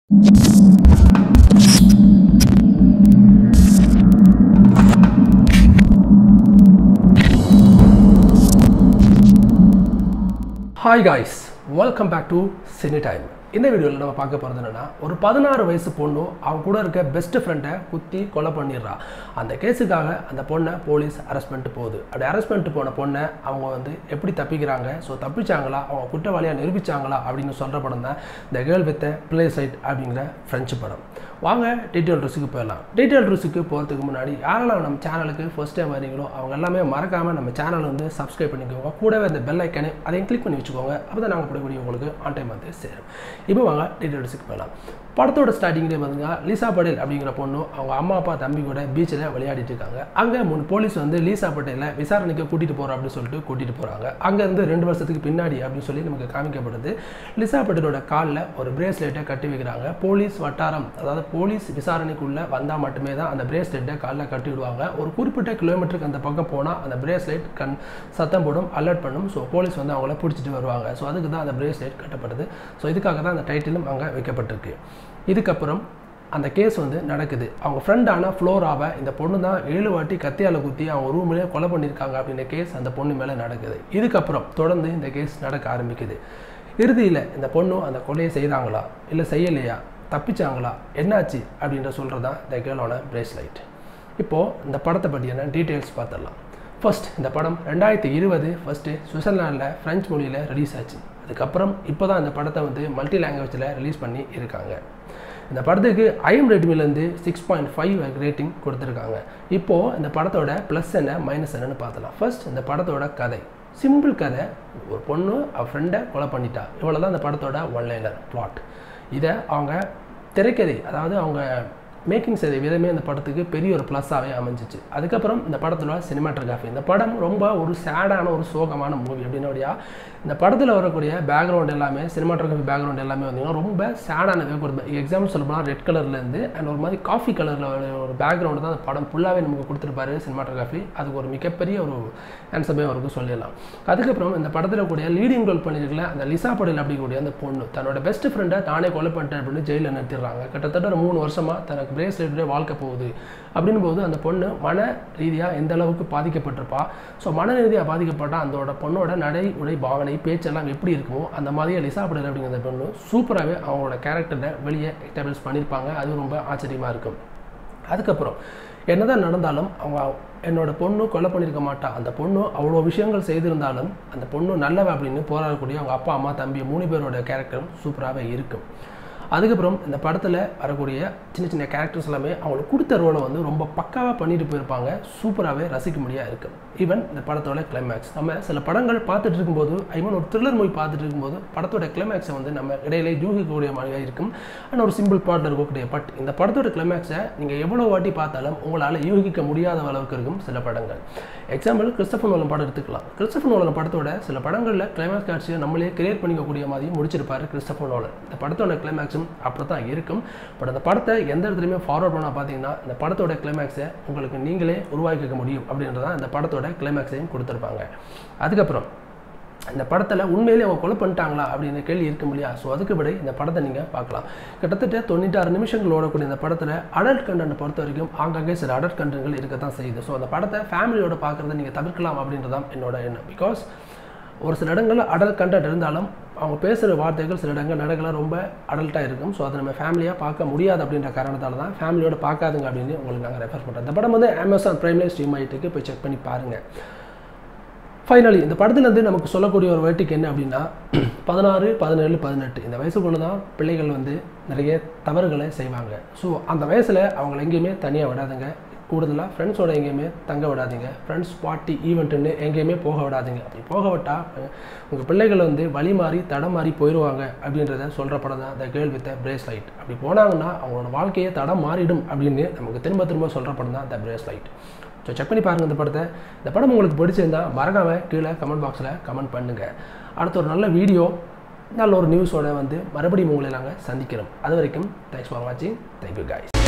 hi guys welcome back to cine time இந்த வீடியோவில் நம்ம பார்க்க போகிறது என்னன்னா ஒரு பதினாறு வயசு பொண்ணு அவன் கூட இருக்க பெஸ்ட் ஃப்ரெண்டை குத்தி கொலை பண்ணிடுறா அந்த கேஸுக்காக அந்த பொண்ணை போலீஸ் அரெஸ்ட் பண்ணிட்டு போகுது அப்படி அரெஸ்ட் பண்ணிட்டு போன பொண்ணை அவங்க வந்து எப்படி தப்பிக்கிறாங்க ஸோ தப்பிச்சாங்களா அவங்க குற்றவாளியாக நிரூபிச்சாங்களா அப்படின்னு சொல்கிற படம் தான் the girl with bracelet அப்படிங்கிற ஃப்ரெஞ்சு படம் வாங்க டீட்டெயில் ரிவ்யூக்கு போயிடலாம் டீட்டெயில் ரிவ்யூக்கு போகிறதுக்கு முன்னாடி யாரெல்லாம் நம்ம சேனலுக்கு ஃபர்ஸ்ட் டைம் வரீங்களோ அவங்க எல்லாமே மறக்காமல் நம்ம சேனலை வந்து சப்ஸ்கிரைப் பண்ணிக்கோங்க கூடவே அந்த பெல் ஐக்கனை அதையும் கிளிக் பண்ணி வச்சுக்கோங்க அப்போ தான் நாங்கள் போடக்கூடிய உங்களுக்கு ஆன் டைம் வந்து சேரும் இப்போ வாங்க டீட்டெயில் ரிவ்யூக்கு போயிடலாம் படத்தோட ஸ்டார்டிங்லேயே பார்த்தீங்கன்னா லீசா படேல் அப்படிங்கிற பொண்ணு அவங்க அம்மா அப்பா தம்பி கூட பீச்சில் விளையாடிட்டு இருக்காங்க அங்கே மூணு போலீஸ் வந்து லீசா பட்டேலை விசாரணைக்கு கூட்டிகிட்டு போகிறோம் அப்படின்னு சொல்லிட்டு கூட்டிகிட்டு போகிறாங்க அங்கேருந்து ரெண்டு வருஷத்துக்கு பின்னாடி அப்படின்னு சொல்லி நமக்கு காமிக்கப்படுது லிசா பட்டேலோட காலில் ஒரு பிரேஸ்லெட்டை கட்டி வைக்கிறாங்க போலீஸ் வட்டாரம் அதாவது போலீஸ் விசாரணைக்குள்ளே வந்தால் மட்டுமே தான் அந்த பிரேஸ்லெட்டை காலில் கட்டி விடுவாங்க ஒரு குறிப்பிட்ட கிலோமீட்டருக்கு அந்த பக்கம் போனால் அந்த பிரேஸ்லெட் கண் சத்தம் போடும் அலர்ட் பண்ணும் ஸோ போலீஸ் வந்து அவங்கள பிடிச்சிட்டு வருவாங்க ஸோ அதுக்கு தான் அந்த பிரேஸ்லெட் கட்டப்படுது ஸோ இதுக்காக தான் அந்த டைட்டிலும் அங்கே வைக்கப்பட்டிருக்கு இதுக்கப்புறம் அந்த கேஸ் வந்து நடக்குது அவங்க ஃப்ரெண்டான ஃப்ளோராவை இந்த பொண்ணு தான் ஏழு வாட்டி கத்தியால் குத்தி அவங்க ரூம்லேயே கொலை பண்ணியிருக்காங்க அப்படின்ற கேஸ் அந்த பொண்ணு மேலே நடக்குது இதுக்கப்புறம் தொடர்ந்து இந்த கேஸ் நடக்க ஆரம்பிக்குது இறுதியில் இந்த பொண்ணு அந்த கொலையை செய்தாங்களா இல்லை செய்யலையா தப்பிச்சாங்களா என்னாச்சு அப்படின்ற சொல்கிறது தான் இந்த கேர்ளோட பிரேஸ்லைட் இப்போது இந்த படத்தை பற்றியான டீட்டெயில்ஸ் பார்த்துடலாம் ஃபர்ஸ்ட் இந்த படம் ரெண்டாயிரத்தி இருபது ஃபஸ்ட்டு சுவிட்சர்லாண்டில் ஃப்ரெஞ்ச் மொழியில் ரிலீஸ் ஆச்சு அதுக்கப்புறம் இப்போ தான் இந்த படத்தை வந்து மல்டி லாங்குவேஜில் ரிலீஸ் பண்ணி இருக்காங்க இந்த படத்துக்கு ஐஎம் ரேட்டிங்லேருந்து சிக்ஸ் பாயிண்ட் ஃபைவ் ரேட்டிங் கொடுத்துருக்காங்க இப்போது இந்த படத்தோட ப்ளஸ் என்ன மைனஸ் என்னன்னு பார்த்தலாம் ஃபர்ஸ்ட் இந்த படத்தோட கதை சிம்பிள் கதை ஒரு பொண்ணு அவள் ஃப்ரெண்டை கொலை பண்ணிட்டா இவ்வளோ தான் இந்த படத்தோட ஒன்லைனர் பிளாட் இதை அவங்க திரைக்கதை அதாவது அவங்க மேக்கிங் செய்த விதமே இந்த படத்துக்கு பெரிய ஒரு ப்ளஸ்ஸாகவே அமைஞ்சிச்சு அதுக்கப்புறம் இந்த படத்தில் சினிமாட்டோகிராஃபி இந்த படம் ரொம்ப ஒரு சேடான ஒரு சோகமான மூவி அப்படின்னோடையா இந்த படத்தில் வரக்கூடிய பேக்ரவுண்ட் எல்லாமே சினிமாட்டோகிராஃபி பேக்ரவுண்ட் எல்லாமே வந்தீங்கன்னா ரொம்ப சேடானது ஒரு எக்ஸாம்பிள் சொல்ல போனால் ரெட் கலர்லேருந்து அண்ட் ஒரு மாதிரி காஃபி கலரில் ஒரு பேக்ரவுண்டு தான் அந்த படம் ஃபுல்லாகவே நமக்கு கொடுத்துருப்பாரு சினிமாட்டோகிராஃபி அதுக்கு ஒரு மிகப்பெரிய ஒரு ஆன்சமே அவருக்கு சொல்லிடலாம் அதுக்கப்புறம் இந்த படத்தில் கூடிய லீடிங் ரோல் பண்ணியிருக்கல அந்த லிசா படேல் அப்படிக்கூடிய அந்த பொண்ணு தன்னோட பெஸ்ட் ஃப்ரெண்டை தானே கொலை பண்ணிட்டேன் அப்படின்னு ஜெயிலில் நிறுத்திடுறாங்க கிட்டத்தட்ட ஒரு மூணு வருஷமாக தனக்கு பிரேஸ்லெட்டே வாழ்க்கை போகுது அப்படின் போது அந்த பொண்ணு மன ரீதியாக எந்த அளவுக்கு பாதிக்கப்பட்டிருப்பா ஸோ மன ரீதியாக பாதிக்கப்பட்டால் அதோட பொண்ணோட நடை உடை பாவனை பேச்செல்லாம் எப்படி இருக்குமோ அந்த மாதிரியே லிசா படேல் அப்படிங்கிற அந்த பொண்ணு சூப்பராகவே அவங்களோட கேரக்டரை வெளியே எஸ்டாப்ளிஷ் பண்ணியிருப்பாங்க அது ரொம்ப ஆச்சரியமாக இருக்கும் அதுக்கப்புறம் என்னதான் நடந்தாலும் அவங்க என்னோட பொண்ணு கொலை பண்ணியிருக்க மாட்டா அந்த பொண்ணு அவ்வளோ விஷயங்கள் செய்திருந்தாலும் அந்த பொண்ணு நல்லவ அப்படின்னு போராடக்கூடிய அவங்க அப்பா அம்மா தம்பி மூணு பேரோட கேரக்டரும் சூப்பராகவே இருக்கும் அதுக்கப்புறம் இந்த படத்தில் வரக்கூடிய சின்ன சின்ன கேரக்டர்ஸ் எல்லாமே அவங்களுக்கு கொடுத்த ரோலை வந்து ரொம்ப பக்காவாக பண்ணிட்டு போயிருப்பாங்க சூப்பராகவே ரசிக்க முடியாது இருக்கும் ஈவன் இந்த படத்தோட கிளைமேக்ஸ் நம்ம சில படங்கள் பார்த்துட்டு இருக்கும்போது ஐ மீன் ஒரு த்ரில்லர் மூவி பார்த்துட்டு இருக்கும்போது படத்தோட கிளைமேக்ஸை வந்து நம்ம இடையிலே யூகிக்கக்கூடிய மாதிரியாக இருக்கும் ஆனால் ஒரு சிம்பிள் பாட்டில் இருக்கக்கூடிய பட் இந்த படத்தோட கிளைமேக்ஸை நீங்கள் எவ்வளோ வாட்டி பார்த்தாலும் உங்களால் யூகிக்க முடியாத அளவுக்கு இருக்கும் சில படங்கள் எக்ஸாம்பிள் கிறிஸ்டபர் நோலன் படம் எடுத்துக்கலாம் கிறிஸ்டபர் நோலன் படத்தோட சில படங்களில் கிளைமேக்ஸ் காட்சியை நம்மளே கிரியேட் பண்ணிக்கக்கூடிய மாதிரி முடிச்சிருப்பாரு கிறிஸ்டபர் நோலன் இந்த படத்தோட கிளைமேக்ஸும் அப்படி தான் இருக்கும் பட் அந்த படத்தை எந்த இடத்துலையுமே ஃபார்வர்ட் பண்ணால் பார்த்தீங்கன்னா இந்த படத்தோட கிளைமேக்ஸை உங்களுக்கு நீங்களே உருவாக்கிக்க முடியும் அப்படின்றதான் இந்த படத்தோட கிளைமேக்ஸையும் கொடுத்துருப்பாங்க அதுக்கப்புறம் இந்த படத்தில் உண்மையிலே அவங்க கொலை பண்ணிட்டாங்களா அப்படின்னு கேள்வி இருக்க முடியா ஸோ அதுக்கு விட இந்த படத்தை நீங்கள் பார்க்கலாம் கிட்டத்தட்ட தொண்ணூറ്റാறு நிமிஷங்கள் ஓடக்கூடிய இந்த படத்தில் அடல்ட் கண்டென்ட் பொறுத்த வரைக்கும் ஆங்காங்கே சில அடல்ட் கண்டென்ட்கள் இருக்க தான் செய்யுது ஸோ அந்த படத்தை ஃபேமிலியோட பார்க்குறத நீங்கள் தவிர்க்கலாம் அப்படின்றதான் என்னோட எண்ணம் பிகாஸ் ஒரு சில இடங்களில் அடல்ட் கண்டென்ட் இருந்தாலும் அவங்க பேசுகிற வார்த்தைகள் சில இடங்கள் நடக்கலாம் ரொம்ப அடல்ட்டாக இருக்கும் ஸோ அதை நம்ம ஃபேமிலியாக பார்க்க முடியாது அப்படின்ற காரணத்தால் தான் ஃபேமிலியோட பார்க்காதுங்க அப்படின்னு உங்களுக்கு நாங்கள் ரெஃபர் பண்ணுறோம் இந்த படம் வந்து அமேசான் ப்ரைம்லேயே ஸ்ட்ரீம் ஆகிட்டு போய் செக் பண்ணி பாருங்கள் ஃபைனலி இந்த படத்துலேருந்து நமக்கு சொல்லக்கூடிய ஒரு வேட்டுக்கு என்ன அப்படின்னா பதினாறு பதினேழு பதினெட்டு இந்த வயசுக்குள்ளே தான் பிள்ளைகள் வந்து நிறைய தவறுகளை செய்வாங்க ஸோ அந்த வயசில் அவங்கள எங்கேயுமே தனியாக விடாதுங்க கூடுதலாக ஃப்ரெண்ட்ஸோட எங்கேயுமே தங்க விடாதீங்க ஃப்ரெண்ட்ஸ் பார்ட்டி ஈவெண்ட்டுன்னு எங்கேயுமே போக விடாதீங்க அப்படி போக விட்டால் உங்கள் பிள்ளைகள் வந்து வழி மாறி தடம் மாறி போயிடுவாங்க அப்படின்றத சொல்கிற படம் தான் the girl with bracelet அப்படி போனாங்கன்னா அவங்களோட வாழ்க்கையே தடம் மாறிடும் அப்படின்னு நமக்கு திரும்ப திரும்ப சொல்கிற படம் தான் the bracelet so check பண்ணி பாருங்கள் இந்த படத்தை இந்த படம் உங்களுக்கு பிடிச்சிருந்தா மறக்காமல் கீழே கமெண்ட் பாக்ஸில் கமெண்ட் பண்ணுங்கள் அடுத்த ஒரு நல்ல வீடியோ நல்ல ஒரு நியூஸோட வந்து மறுபடியும் உங்களை நாங்கள் சந்திக்கிறோம் அது வரைக்கும் தேங்க்ஸ் ஃபார் வாட்சிங் தேங்க்யூ காய்ஸ்